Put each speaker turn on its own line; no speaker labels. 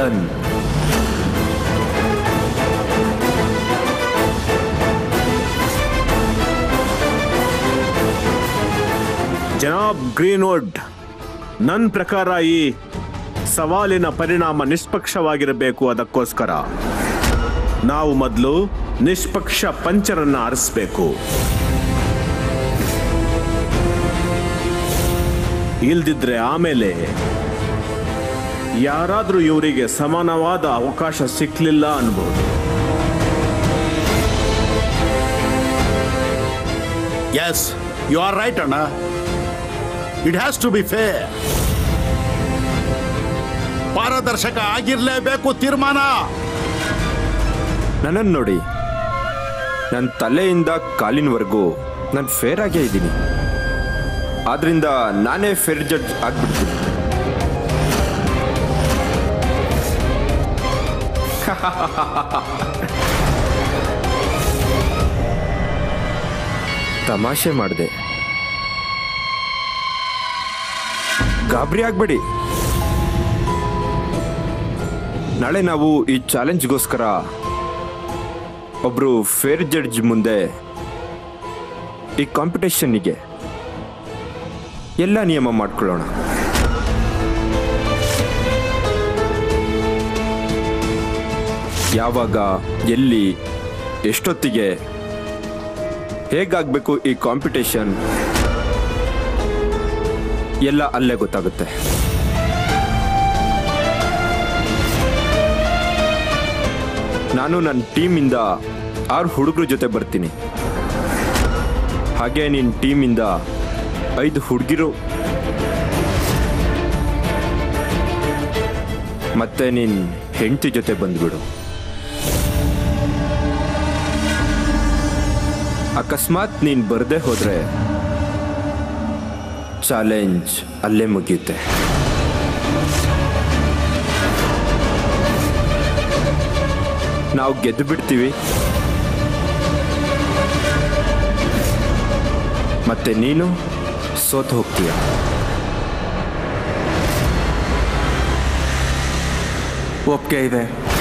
done
ಜನಾಬ್ Greenwood ನನ್ನ ಪ್ರಕಾರ ಈ ಸವಾಲಿನ ಪರಿಣಾಮ ನಿಷ್ಪಕ್ಷವಾಗಿರಬೇಕು ಅದಕ್ಕೋಸ್ಕರ ನಾವು ಮೊದಲು ನಿಷ್ಪಕ್ಷ ಪಂಚರನ್ನ ಆರಿಸ್ಬೇಕು ಇಲ್ದಿದ್ರೆ ಆಮೇಲೆ ಯಾರಾದ್ರೂ ಇವರಿಗೆ ಸಮಾನವಾದ ಅವಕಾಶ ಸಿಕ್ಲಿಲ್ಲ ಅನ್ಬೋದು
ಎಸ್ ಯು ಆರ್ ರೈಟ್ ಅಣ್ಣ it has to be fair ಪಾರದರ್ಶಕ ಆಗಿರ್ಲೇಬೇಕು ತೀರ್ಮಾನ
ನನ್ನನ್ನು ನೋಡಿ ನನ್ನ ತಲೆಯಿಂದ ಕಾಲಿನವರೆಗೂ ನಾನು ಫೇರ್ ಆಗೇ ಇದ್ದೀನಿ ಆದ್ರಿಂದ ನಾನೇ ಫೇರ್ ಜಡ್ಜ್ ಆಗ್ಬಿಡ್ತೀನಿ ತಮಾಷೆ ಮಾಡಿದೆ ಗಾಬರಿ ಆಗ್ಬೇಡಿ ನಾಳೆ ನಾವು ಈ ಚಾಲೆಂಜ್ಗೋಸ್ಕರ ಒಬ್ರು ಫೇರ್ ಜಡ್ಜ್ ಮುಂದೆ ಈ ಕಾಂಪಿಟೇಷನ್ನಿಗೆ ಎಲ್ಲ ನಿಯಮ ಮಾಡ್ಕೊಳ್ಳೋಣ ಯಾವಾಗ ಎಲ್ಲಿ ಎಷ್ಟೊತ್ತಿಗೆ ಹೇಗಾಗಬೇಕು ಈ ಕಾಂಪಿಟೇಷನ್ ಎಲ್ಲ ಅಲ್ಲೇ ಗೊತ್ತಾಗುತ್ತೆ ನಾನು ನನ್ನ ಟೀಮಿಂದ ಆರು ಹುಡುಗರ ಜೊತೆ ಬರ್ತೀನಿ ಹಾಗೆ ನಿನ್ನ ಟೀಮಿಂದ ಐದು ಹುಡುಗಿರು ಮತ್ತೆ ನಿನ್ನ ಹೆಂಡತಿ ಜೊತೆ ಬಂದ್ಬಿಡು ಅಕಸ್ಮಾತ್ ನೀನು ಬರದೇ ಹೋದ್ರೆ ಚಾಲೆಂಜ್ ಅಲ್ಲೇ ಮುಗಿಯುತ್ತೆ ನಾವು ಗೆದ್ದು ಬಿಡ್ತೀವಿ ಮತ್ತೆ ನೀನು ಸೋತು ಹೋಗ್ತೀಯ
ಒಪ್ಪಿಗೆ ಇದೆ